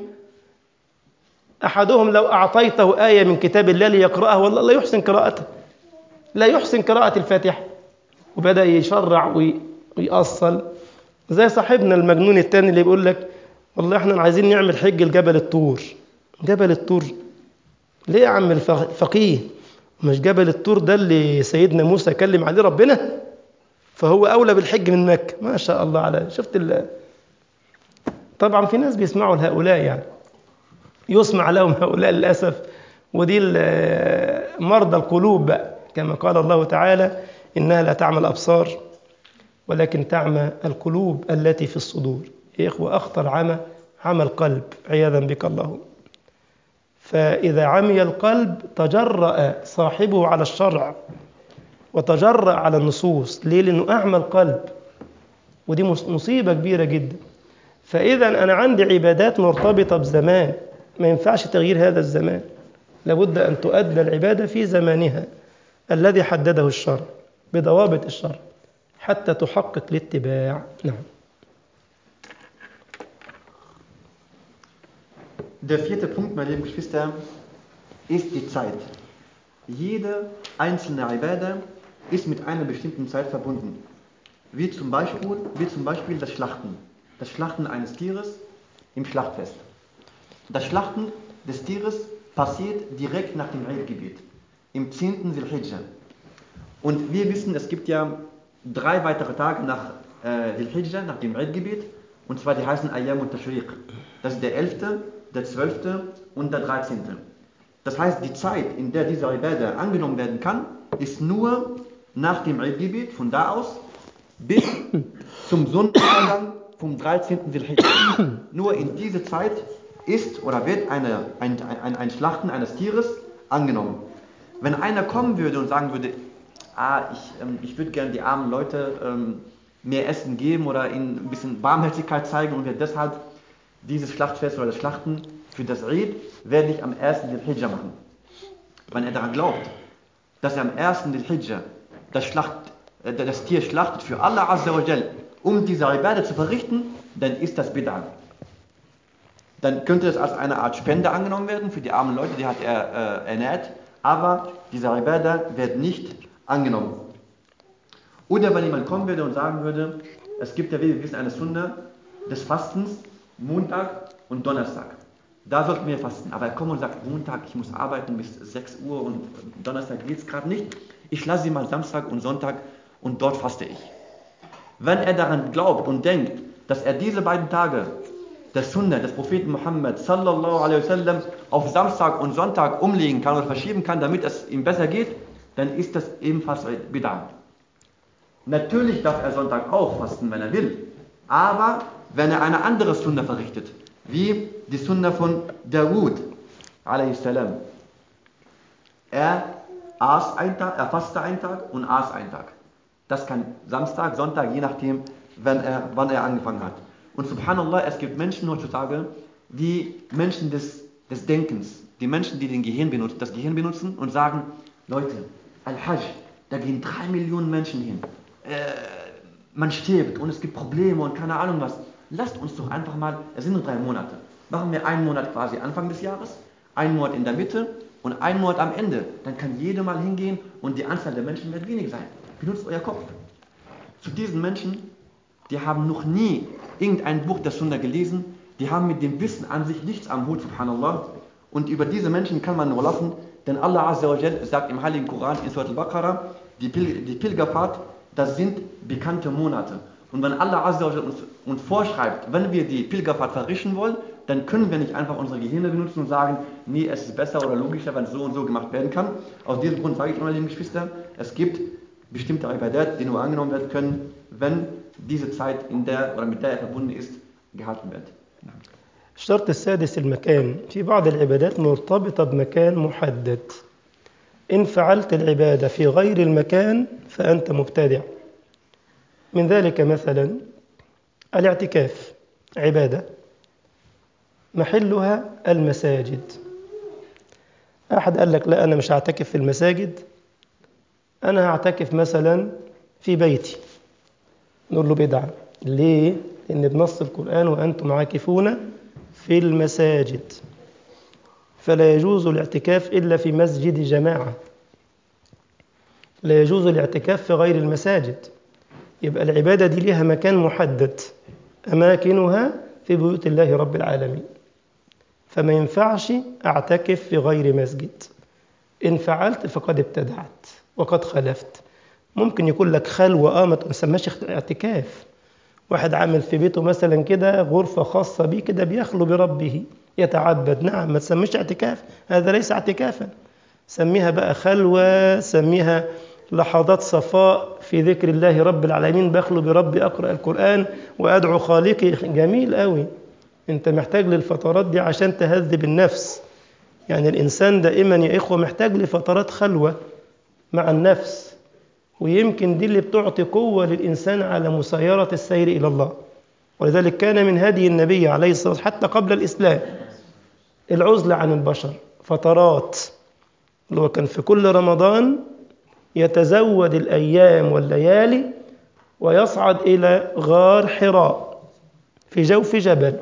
احدهم لو اعطيته ايه من كتاب الله ليقراها والله لا يحسن قراءتها لا يحسن قراءه الفاتحه وبدا يشرع ويأصل زي صاحبنا المجنون التاني اللي بيقول لك والله احنا عايزين نعمل حج لجبل الطور جبل الطور ليه يا عم الفقيه مش جبل الطور ده اللي سيدنا موسى كلم عليه ربنا فهو اولى بالحج من مكه ما شاء الله على شفت ال طبعا في ناس بيسمعوا لهؤلاء يعني يسمع لهم هؤلاء للاسف ودي مرضى القلوب بقى كما قال الله تعالى انها لا تعمى الابصار ولكن تعمى القلوب التي في الصدور يا إخوة أخطر عمى عمى القلب عياذا بك الله فإذا عمي القلب تجرأ صاحبه على الشرع وتجرأ على النصوص ليه؟ لأنه أعمى القلب ودي مصيبة كبيرة جدا فإذا أنا عندي عبادات مرتبطة بزمان ما ينفعش تغيير هذا الزمان لابد أن تؤدى العبادة في زمانها الذي حدده الشرع بضوابط الشرع حتى تحقق الاتباع نعم Der vierte Punkt, meine lieben Geschwister, ist die Zeit. Jede einzelne Ibadah ist mit einer bestimmten Zeit verbunden. Wie zum Beispiel, wie zum Beispiel das Schlachten. Das Schlachten eines Tieres im Schlachtfest. Das Schlachten des Tieres passiert direkt nach dem Eidgebet, im 10. Silhijjah. Und wir wissen, es gibt ja drei weitere Tage nach äh, Silhijjah, nach dem Eidgebet, und zwar die heißen Ayyam und Tashriq. Das ist der 11., der 12. und der 13. Das heißt, die Zeit, in der dieser Ibadah angenommen werden kann, ist nur nach dem Eidgebet, von da aus, bis zum Sonnenuntergang vom 13. Silhijjah. Nur in dieser Zeit ist oder wird eine, ein, ein, ein Schlachten eines Tieres angenommen. Wenn einer kommen würde und sagen würde, ah, ich, ähm, ich würde gerne die armen Leute ähm, mehr Essen geben oder ihnen ein bisschen Barmherzigkeit zeigen und wir deshalb dieses Schlachtfest oder das Schlachten für das Eid werde ich am 1. Hijjah machen. Wenn er daran glaubt, dass er am 1. Hijjah das, Schlacht, äh, das Tier schlachtet für Allah Azza wa Jal, um diese Ibadah zu verrichten, dann ist das Bid'ah. Dann könnte das als eine Art Spende angenommen werden für die armen Leute, die hat er äh, ernährt, aber diese Ibadah wird nicht angenommen. Oder wenn jemand kommen würde und sagen würde, es gibt ja, wie wir wissen, eine Sunna des Fastens, Montag und Donnerstag. Da sollten wir fasten. Aber er kommt und sagt, Montag, ich muss arbeiten bis 6 Uhr und Donnerstag geht es gerade nicht. Ich lasse sie mal Samstag und Sonntag und dort faste ich. Wenn er daran glaubt und denkt, dass er diese beiden Tage der Sunna des Propheten Muhammad sallallahu alaihi wasallam auf Samstag und Sonntag umlegen kann oder verschieben kann, damit es ihm besser geht, dann ist das ebenfalls Bid'ah. Natürlich darf er Sonntag auch fasten, wenn er will. Aber wenn er eine andere Sunna verrichtet, wie die Sunna von Dawud, a.s. Er aß einen Tag, er fasste einen Tag und aß einen Tag. Das kann Samstag, Sonntag, je nachdem, wenn er, wann er angefangen hat. Und subhanallah, es gibt Menschen heutzutage, die Menschen des, des Denkens, die Menschen, die den Gehirn benutzen, das Gehirn benutzen und sagen, Leute, Al-Hajj, da gehen drei Millionen Menschen hin. Äh, man stirbt und es gibt Probleme und keine Ahnung was. Lasst uns doch einfach mal, es sind nur drei Monate, machen wir einen Monat quasi Anfang des Jahres, einen Monat in der Mitte und einen Monat am Ende. Dann kann jeder mal hingehen und die Anzahl der Menschen wird wenig sein. Benutzt euer Kopf. Zu diesen Menschen, die haben noch nie irgendein Buch der Sunna gelesen, die haben mit dem Wissen an sich nichts am Hut, subhanallah. Und über diese Menschen kann man nur lachen, denn Allah Azza wa Jal sagt im Heiligen Koran in Surat al-Baqarah, die, Pil die Pilgerfahrt, das sind bekannte Monate. Und wenn Allah Azza wa Jal uns, uns vorschreibt, wenn wir die Pilgerfahrt verrichten wollen, dann können wir nicht einfach unsere Gehirne benutzen und sagen, nee, es ist besser oder logischer, wenn es so und so gemacht werden kann. Aus diesem Grund sage ich immer, lieben Geschwister, es gibt bestimmte Ibadat, die nur angenommen werden können, wenn diese Zeit in der oder mit der er verbunden ist, gehalten wird. الشرط السادس المكان في بعض العبادات مرتبطة بمكان محدد إن فعلت العبادة في غير المكان فأنت مبتدع من ذلك مثلا الاعتكاف عبادة محلها المساجد أحد قال لك لا أنا مش هعتكف في المساجد أنا هعتكف مثلا في بيتي نقول له بدعة ليه؟ لأن بنص القرآن وأنتم عاكفون في المساجد فلا يجوز الاعتكاف إلا في مسجد جماعة لا يجوز الاعتكاف في غير المساجد يبقى العبادة دي لها مكان محدد أماكنها في بيوت الله رب العالمين فما ينفعش أعتكف في غير مسجد إن فعلت فقد ابتدعت وقد خلفت ممكن يكون لك خلوة آه ما تسماش اعتكاف واحد عامل في بيته مثلا كده غرفة خاصة بيه كده بيخلو بربه يتعبد نعم ما تسميش اعتكاف هذا ليس اعتكافا سميها بقى خلوة سميها لحظات صفاء في ذكر الله رب العالمين بخلو بربي أقرأ القرآن وأدعو خالقي جميل قوي أنت محتاج للفترات دي عشان تهذب النفس يعني الإنسان دائما يا إخوة محتاج لفترات خلوة مع النفس ويمكن دي اللي بتعطي قوة للإنسان على مسايرة السير إلى الله ولذلك كان من هدي النبي عليه الصلاة والسلام حتى قبل الإسلام العزلة عن البشر فترات اللي هو كان في كل رمضان يتزود الأيام والليالي ويصعد إلى غار حراء في جوف جبل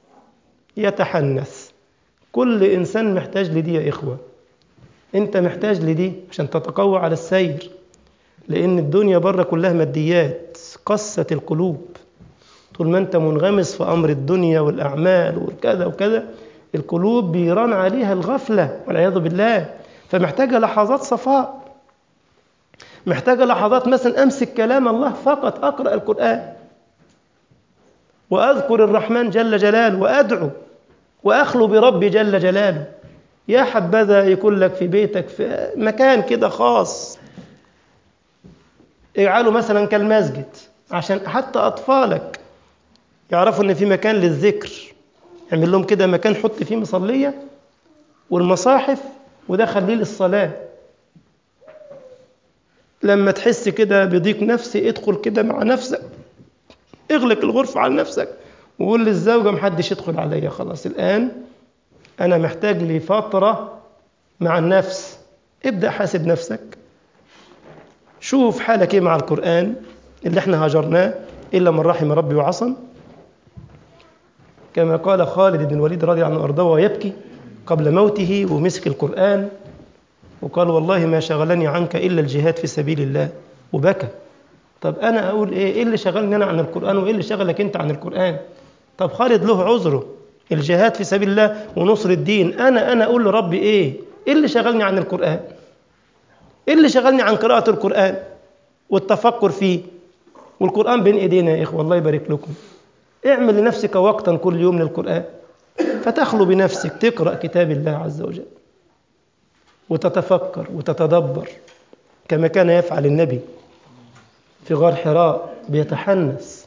يتحنث كل إنسان محتاج لدي يا إخوة أنت محتاج لدي عشان تتقوى على السير لأن الدنيا بره كلها ماديات قست القلوب طول ما أنت منغمس في أمر الدنيا والأعمال وكذا وكذا القلوب بيران عليها الغفلة والعياذ بالله فمحتاجة لحظات صفاء محتاجة لحظات مثلا أمسك كلام الله فقط أقرأ القرآن وأذكر الرحمن جل جلاله وأدعو وأخلو بربي جل جلاله يا حبذا يكون لك في بيتك في مكان كده خاص اجعله مثلا كالمسجد عشان حتى أطفالك يعرفوا إن في مكان للذكر اعمل لهم كده مكان حط فيه مصلية والمصاحف وده خليه للصلاة لما تحس كده بضيق نفسي ادخل كده مع نفسك اغلق الغرفة على نفسك وقول للزوجة محدش يدخل عليا خلاص الآن أنا محتاج لفترة مع النفس ابدأ حاسب نفسك شوف حالك ايه مع القرآن اللي احنا هاجرناه إلا من رحم ربي وعصم كما قال خالد بن الوليد رضي الله عنه وارضاه ويبكي قبل موته ومسك القرآن وقال والله ما شغلني عنك إلا الجهاد في سبيل الله وبكى طب أنا أقول إيه إيه اللي شغلني أنا عن القرآن وإيه اللي شغلك أنت عن القرآن طب خالد له عذره الجهاد في سبيل الله ونصر الدين أنا أنا أقول لربي إيه إيه اللي شغلني عن القرآن إيه اللي شغلني عن قراءة القرآن والتفكر فيه والقرآن بين إيدينا يا إخوة الله يبارك لكم اعمل لنفسك وقتا كل يوم للقرآن فتخلو بنفسك تقرأ كتاب الله عز وجل وتتفكر وتتدبر كما كان يفعل النبي في غار حراء بيتحنس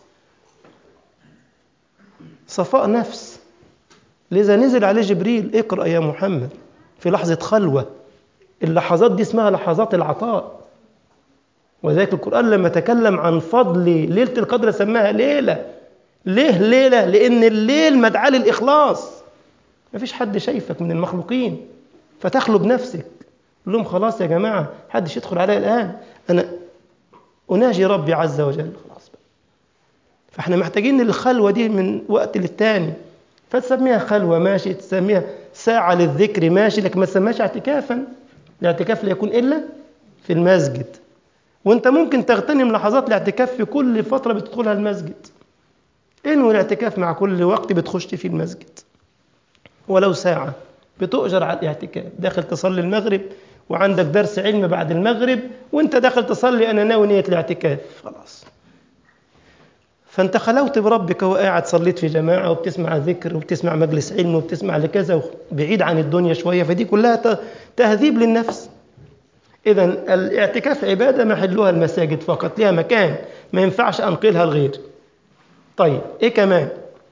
صفاء نفس لذا نزل عليه جبريل اقرأ يا محمد في لحظة خلوة اللحظات دي اسمها لحظات العطاء وذلك القرآن لما تكلم عن فضل ليلة القدر سماها ليلة ليه ليلة لأن الليل مدعاة للإخلاص مفيش حد شايفك من المخلوقين فتخلو بنفسك قول لهم خلاص يا جماعة حدش يدخل عليا الآن أنا أناجي ربي عز وجل خلاص بقى. فاحنا محتاجين الخلوة دي من وقت للتاني فتسميها خلوة ماشي تسميها ساعة للذكر ماشي لكن ما تسميهاش اعتكافا الاعتكاف لا يكون إلا في المسجد وانت ممكن تغتنم لحظات الاعتكاف في كل فترة بتدخلها المسجد انوي الاعتكاف مع كل وقت بتخش فيه المسجد ولو ساعة بتؤجر على الاعتكاف داخل تصلي المغرب وعندك درس علم بعد المغرب وانت داخل تصلي انا ناوي نية الاعتكاف خلاص فانت خلوت بربك وقاعد صليت في جماعة وبتسمع ذكر وبتسمع مجلس علم وبتسمع لكذا بعيد عن الدنيا شوية فدي كلها تهذيب للنفس إذا الاعتكاف عبادة محلها المساجد فقط لها مكان ما ينفعش أنقلها الغير طيب إيه كمان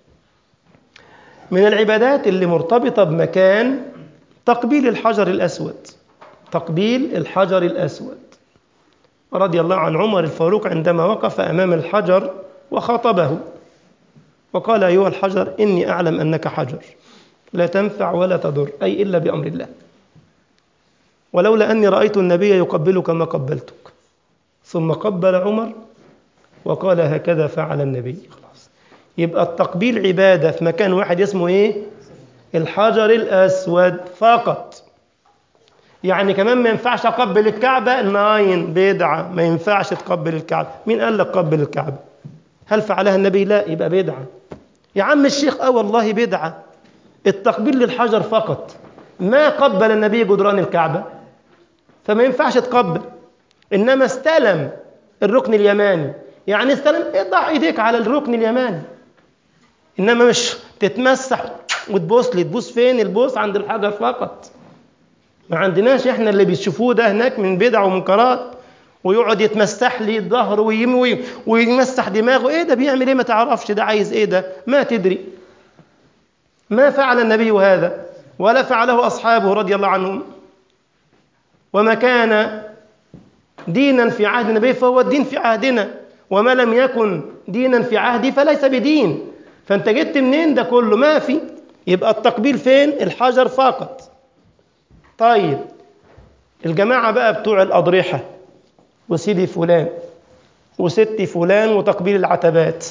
من العبادات اللي مرتبطة بمكان تقبيل الحجر الأسود تقبيل الحجر الأسود رضي الله عن عمر الفاروق عندما وقف أمام الحجر وخاطبه وقال أيها الحجر إني أعلم أنك حجر لا تنفع ولا تضر أي إلا بأمر الله ولولا أني رأيت النبي يقبلك ما قبلتك ثم قبل عمر وقال هكذا فعل النبي خلاص يبقى التقبيل عبادة في مكان واحد اسمه إيه الحجر الأسود فقط يعني كمان ما ينفعش أقبل الكعبة ناين بدعة ما ينفعش تقبل الكعبة مين قال لك قبل الكعبة هل فعلها النبي لا يبقى بدعة يا عم الشيخ اه والله بدعة التقبيل للحجر فقط ما قبل النبي جدران الكعبة فما ينفعش تقبل إنما استلم الركن اليماني يعني استلم اضع ايديك على الركن اليماني إنما مش تتمسح وتبوس لي تبوس فين البوس عند الحجر فقط ما عندناش احنا اللي بيشوفوه ده هناك من بدع ومنكرات ويقعد يتمسح لي الظهر ويموي ويمسح دماغه ايه ده بيعمل ايه ما تعرفش ده عايز ايه ده ما تدري ما فعل النبي هذا ولا فعله اصحابه رضي الله عنهم وما كان دينا في عهد النبي فهو الدين في عهدنا وما لم يكن دينا في عهدي فليس بدين فانت جبت منين ده كله ما في يبقى التقبيل فين الحجر فقط طيب الجماعة بقى بتوع الأضرحة وسيدي فلان وستي فلان وتقبيل العتبات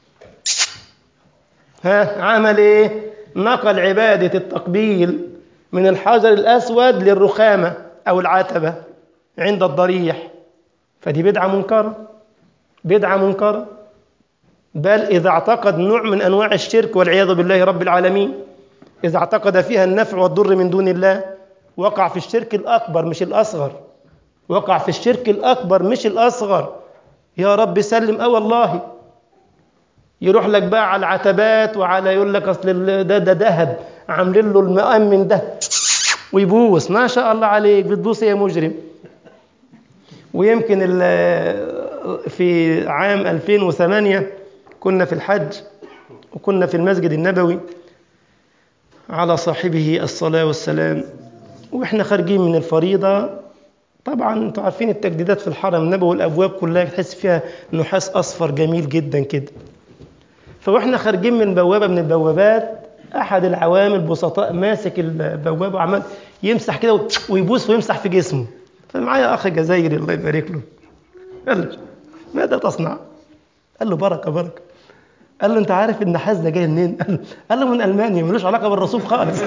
ها عمل ايه نقل عبادة التقبيل من الحجر الأسود للرخامة أو العتبة عند الضريح فدي بدعة منكرة بدعة منكرة بل إذا اعتقد نوع من أنواع الشرك والعياذ بالله رب العالمين إذا اعتقد فيها النفع والضر من دون الله وقع في الشرك الأكبر مش الأصغر وقع في الشرك الأكبر مش الأصغر يا رب سلم أه والله يروح لك بقى على العتبات وعلى يقول لك أصل ده ده ذهب عاملين له المؤمن ده ويبوس ما شاء الله عليك بتبوس يا مجرم ويمكن في عام 2008 كنا في الحج وكنا في المسجد النبوي على صاحبه الصلاة والسلام واحنا خارجين من الفريضة طبعا انتوا عارفين التجديدات في الحرم النبوي والابواب كلها بتحس فيها نحاس اصفر جميل جدا كده فواحنا خارجين من بوابه من البوابات احد العوامل بسطاء ماسك البوابه وعمال يمسح كده ويبوس ويمسح في جسمه فمعايا اخ جزائري الله يبارك له قال له ماذا تصنع؟ قال له بركه بركه قال له انت عارف النحاس ده جاي منين؟ قال له من المانيا ملوش علاقه بالرسوف خالص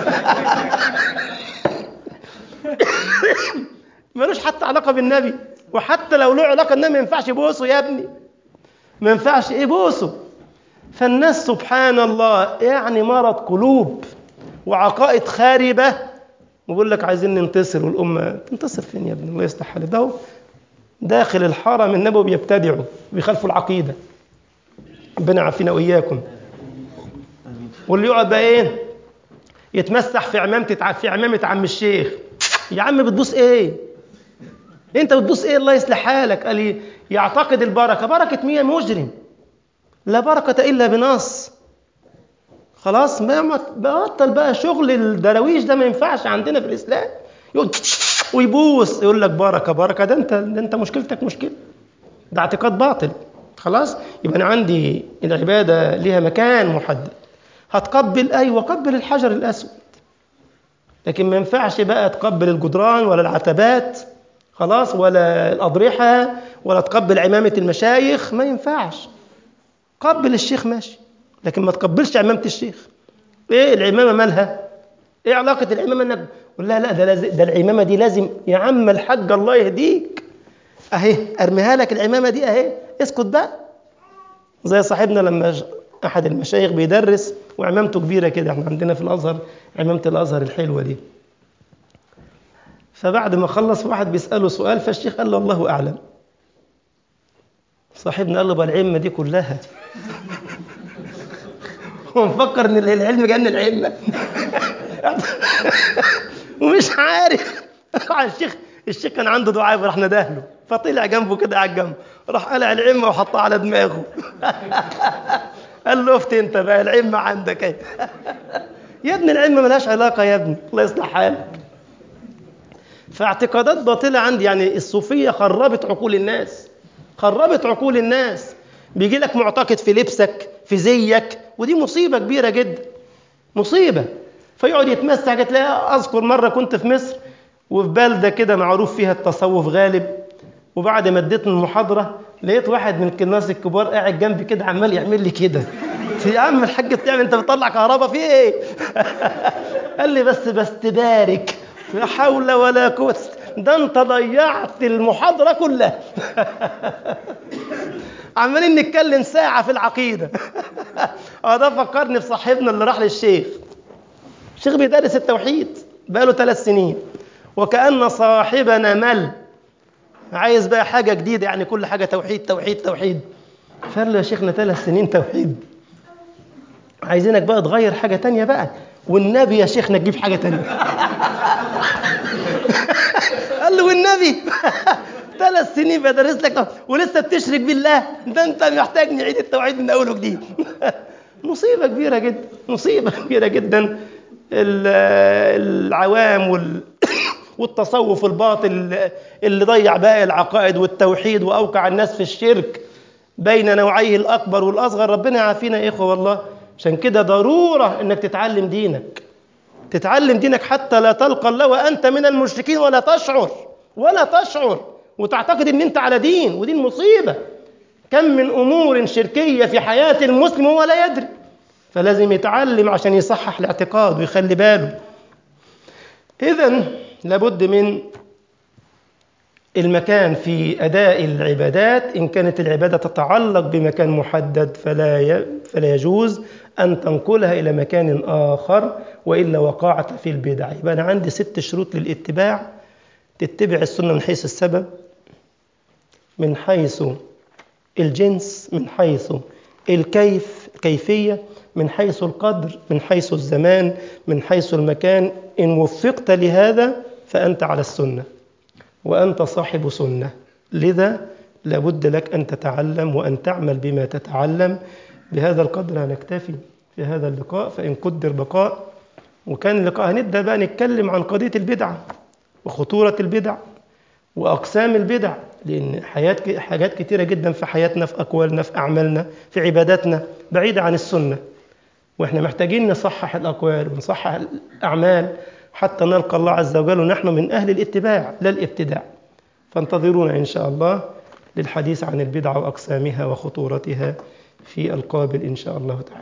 ملوش حتى علاقه بالنبي وحتى لو له علاقه النبي ما ينفعش يبوسه يا ابني ما ينفعش يبوسه فالناس سبحان الله يعني مرض قلوب وعقائد خاربه ويقول لك عايزين ننتصر والامه تنتصر فين يا ابني الله يصلح حالك ده داخل الحرم النبوي بيبتدعوا بيخالفوا العقيده ربنا يعافينا واياكم واللي يقعد بقى ايه يتمسح في عمامة في عمامة عم الشيخ يا عم بتبوس ايه انت بتبوس ايه الله يصلح حالك قال لي يعتقد البركه بركه مين مجرم لا بركه الا بنص خلاص ما بطل بقى شغل الدراويش ده ما ينفعش عندنا في الاسلام يقول ويبوس يقول لك بركه بركه ده انت ده انت مشكلتك مشكله ده اعتقاد باطل خلاص يبقى أنا عندي العبادة لها مكان محدد هتقبل أيوة قبل الحجر الأسود لكن ما ينفعش بقى تقبل الجدران ولا العتبات خلاص ولا الأضرحة ولا تقبل عمامة المشايخ ما ينفعش قبل الشيخ ماشي لكن ما تقبلش عمامة الشيخ ايه العمامة مالها ايه علاقة العمامة انك لا لا ده, لازم ده العمامة دي لازم يا عم الحاج الله يهديك اهي ارميها لك العمامة دي اهي اسكت بقى زي صاحبنا لما احد المشايخ بيدرس وعمامته كبيرة كده احنا عندنا في الازهر عمامة الازهر الحلوة دي فبعد ما خلص واحد بيسأله سؤال فالشيخ قال له الله أعلم صاحبنا قال له بقى العمة دي كلها هو مفكر ان العلم جن العمة ومش عارف الشيخ الشيخ كان عنده دعاء راح ندهله فطلع جنبه كده على الجنب راح قلع العمة وحطها على دماغه قال له افت انت بقى العمة عندك ايه يا ابني العلم ملهاش علاقة يا ابني الله يصلح حالك فاعتقادات باطلة عندي يعني الصوفية خربت عقول الناس خربت عقول الناس بيجي لك معتقد في لبسك في زيك ودي مصيبة كبيرة جدا مصيبة فيقعد يتمسح تلاقي أذكر مرة كنت في مصر وفي بلدة كده معروف فيها التصوف غالب وبعد ما اديت المحاضرة لقيت واحد من الناس الكبار قاعد جنبي كده عمال يعمل لي كده يا عم الحاج بتعمل انت بتطلع كهرباء في ايه قال لي بس بس تبارك لا حول ولا قوة ده انت ضيعت المحاضرة كلها عمالين نتكلم ساعة في العقيدة اه ده فكرني بصاحبنا اللي راح للشيخ الشيخ بيدرس التوحيد بقاله ثلاث سنين وكأن صاحبنا مل عايز بقى حاجة جديدة يعني كل حاجة توحيد توحيد توحيد فقال له يا شيخنا ثلاث سنين توحيد عايزينك بقى تغير حاجة تانية بقى والنبي يا شيخنا تجيب حاجة تانية قال له والنبي ثلاث سنين بدرس لك ولسه بتشرك بالله ده انت محتاج نعيد التوحيد من اول وجديد مصيبة كبيرة جدا مصيبة كبيرة جدا العوام وال والتصوف الباطل اللي ضيع باقي العقائد والتوحيد واوقع الناس في الشرك بين نوعيه الاكبر والاصغر ربنا يعافينا يا اخوه والله عشان كده ضروره انك تتعلم دينك تتعلم دينك حتى لا تلقى الله وانت من المشركين ولا تشعر ولا تشعر وتعتقد ان انت على دين ودي المصيبه كم من امور شركيه في حياه المسلم وهو لا يدري فلازم يتعلم عشان يصحح الاعتقاد ويخلي باله اذا لابد من المكان في اداء العبادات ان كانت العباده تتعلق بمكان محدد فلا فلا يجوز ان تنقلها الى مكان اخر والا وقعت في البدع يبقى انا عندي ست شروط للاتباع تتبع السنه من حيث السبب من حيث الجنس من حيث الكيف كيفيه من حيث القدر من حيث الزمان من حيث المكان ان وفقت لهذا فانت على السنه وانت صاحب سنه لذا لابد لك ان تتعلم وان تعمل بما تتعلم بهذا القدر هنكتفي في هذا اللقاء فان قدر بقاء وكان اللقاء هنبدا بقى نتكلم عن قضيه البدعه وخطوره البدع واقسام البدع لان حياه حاجات كتيره جدا في حياتنا في اقوالنا في اعمالنا في عباداتنا بعيده عن السنه واحنا محتاجين نصحح الاقوال ونصحح الاعمال حتى نلقى الله عز وجل ونحن من اهل الاتباع لا الابتداع فانتظرونا ان شاء الله للحديث عن البدع واقسامها وخطورتها في القابل ان شاء الله تعالى.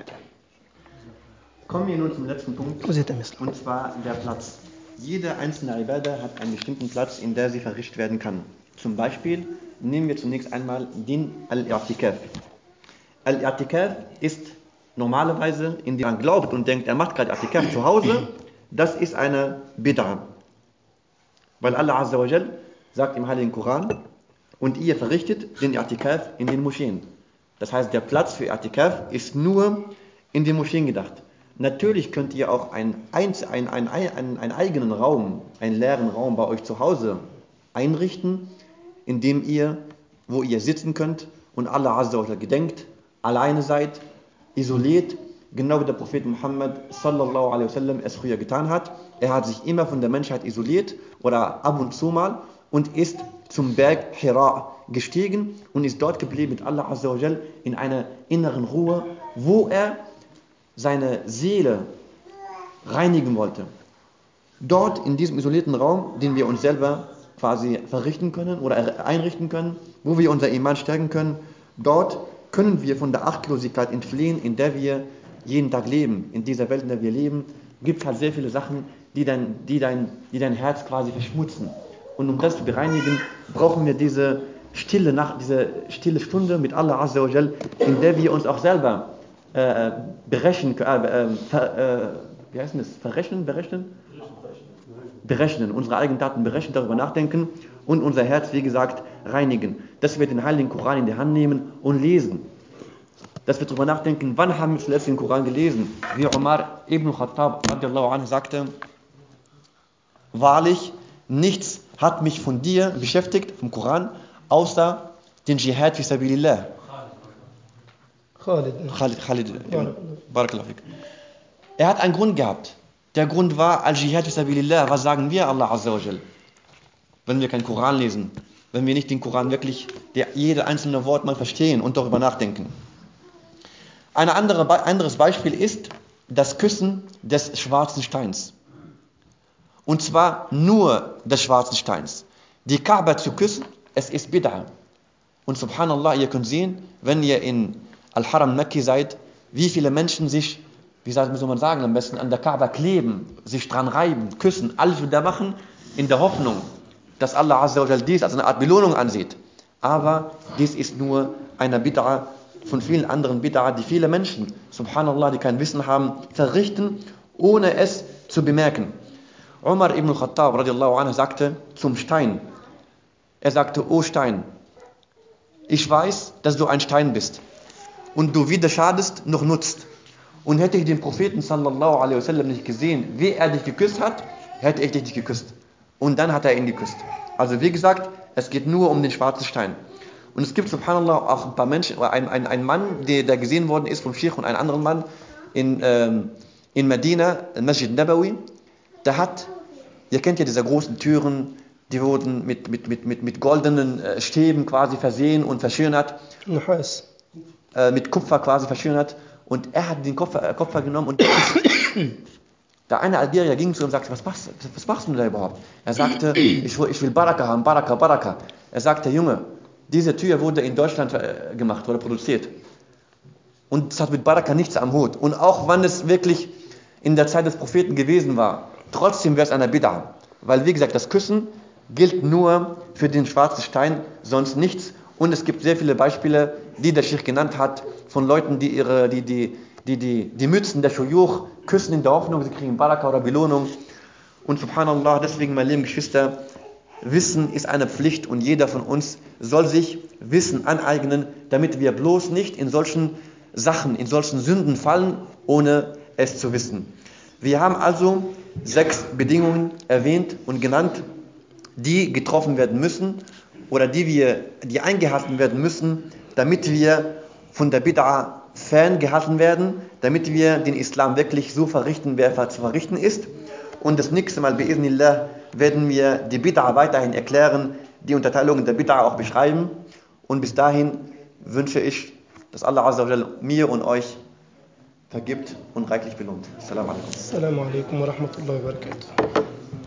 Kommen wir nun zum letzten Punkt, وزيت مثله. und zwar der Platz. Jede einzelne Ibadah hat einen bestimmten Platz, in der sie verrichtet werden kann. Zum Beispiel nehmen wir zunächst einmal den Al-I'tikaf. Al-I'tikaf ist normalerweise, in dem man glaubt und denkt, er macht gerade I'tikaf zu Hause, das ist eine Bid'ah. Weil Allah Azza wa Jal sagt im Heiligen Koran, und ihr verrichtet den I'tikaf in den Moscheen. Das heißt, der Platz für I'tikaf ist nur in den Moscheen gedacht. Natürlich könnt ihr auch einen, ein, ein, ein, einen, einen eigenen Raum, einen leeren Raum bei euch zu Hause einrichten, in dem ihr, wo ihr sitzen könnt und Allah Azza wa Jal gedenkt, alleine seid, isoliert, genau wie der Prophet Muhammad sallallahu alaihi wasallam es früher getan hat. Er hat sich immer von der Menschheit isoliert oder ab und zu mal und ist zum Berg Hira gestiegen und ist dort geblieben mit Allah Azza wa Jal in einer inneren Ruhe, wo er seine Seele reinigen wollte. Dort in diesem isolierten Raum, den wir uns selber quasi verrichten können oder einrichten können, wo wir unser Iman stärken können, dort können wir von der Achtlosigkeit entfliehen, in der wir jeden Tag leben. In dieser Welt, in der wir leben, gibt es halt sehr viele Sachen, die dein, die, dein, die dein Herz quasi verschmutzen. Und um das zu bereinigen, brauchen wir diese stille Nacht, diese stille Stunde mit Allah Azza wa Jal, in der wir uns auch selber äh, berechnen, äh, äh, ver, äh, wie heißt das? Verrechnen, berechnen? Berechnen, unsere eigenen Taten berechnen, darüber nachdenken und unser Herz, wie gesagt, reinigen. Dass wir den Heiligen Koran in die Hand nehmen und lesen. Dass wir darüber nachdenken, wann haben wir zuletzt den Koran gelesen? Wie Umar ibn Khattab radiallahu anhu sagte, wahrlich, nichts hat mich von dir beschäftigt, vom Koran, außer den Dschihad fi sabilillah. Khalid. Khalid, Khalid, Barakallah. Barakallahu fik. Er hat einen Grund gehabt. Der Grund war Al-Jihad fi sabilillah. Was sagen wir Allah Azza wa Jal? Wenn wir keinen Koran lesen, wenn wir nicht den Koran wirklich, der, jede einzelne Wort mal verstehen und darüber nachdenken. Ein andere, Be- anderes Beispiel ist das Küssen des schwarzen Steins. Und zwar nur des schwarzen Steins. Die Kaaba zu küssen, es ist Bid'a. Und subhanallah, ihr könnt sehen, wenn ihr in Al-Haram Mekki seid, wie viele Menschen sich, wie soll soll man sagen, am besten an der Kaaba kleben, sich dran reiben, küssen, alles wieder machen, in der Hoffnung, dass Allah Azza wa Jal dies als eine Art Belohnung ansieht. Aber dies ist nur eine Bid'a von vielen anderen Bid'a, die viele Menschen, subhanallah, die kein Wissen haben, verrichten, ohne es zu bemerken. Umar ibn Khattab radiallahu anhu sagte zum Stein, er sagte, O Stein, ich weiß, dass du ein Stein bist und du weder schadest noch nutzt. Und hätte ich den Propheten sallallahu alaihi wasallam nicht gesehen, wie er dich geküsst hat, hätte ich dich nicht geküsst. Und dann hat er ihn geküsst. Also wie gesagt, es geht nur um den schwarzen Stein. Und es gibt subhanallah auch ein paar Menschen, oder ein, ein, ein Mann, der, der gesehen worden ist vom Sheikh und einen anderen Mann in, ähm, in Medina, in Masjid Nabawi, der hat, ihr kennt ja diese großen Türen, die wurden mit, mit, mit, mit, mit goldenen äh, Stäben quasi versehen und verschönert Nahas. äh, mit Kupfer quasi verschönert und er hat den Kupfer, äh, Kupfer genommen und der eine Algerier ging zu ihm und sagte, was machst, was machst du da überhaupt? Er sagte, ich will, ich will Baraka haben, Baraka, Baraka. Er sagte, Junge, diese Tür wurde in Deutschland äh, gemacht oder produziert. Und es hat mit Baraka nichts am Hut. Und auch wenn es wirklich in der Zeit des Propheten gewesen war, trotzdem wäre es eine Bid'a. Weil wie gesagt, das Küssen gilt nur für den schwarzen Stein, sonst nichts. Und es gibt sehr viele Beispiele, die der Sheikh genannt hat, von Leuten, die ihre, die, die, die, die, die Mützen der Shuyuch küssen in der Hoffnung, sie kriegen Baraka oder Belohnung. Und subhanallah, deswegen, meine lieben Geschwister, Wissen ist eine Pflicht und jeder von uns soll sich Wissen aneignen, damit wir bloß nicht in solchen Sachen, in solchen Sünden fallen, ohne es zu wissen. Wir haben also sechs Bedingungen erwähnt und genannt, die getroffen werden müssen oder die wir, die eingehalten werden müssen, damit wir von der Bid'a ferngehalten werden, damit wir den Islam wirklich so verrichten, wie er zu verrichten ist. Und das nächste Mal, bi'idhnillah, werden wir die Bid'a weiterhin erklären, die Unterteilungen der Bid'a auch beschreiben. Und bis dahin wünsche ich, dass Allah Azza wa Jal mir und euch vergibt und reichlich belohnt. Assalamu alaikum. السلام عليكم ورحمة الله وبركاته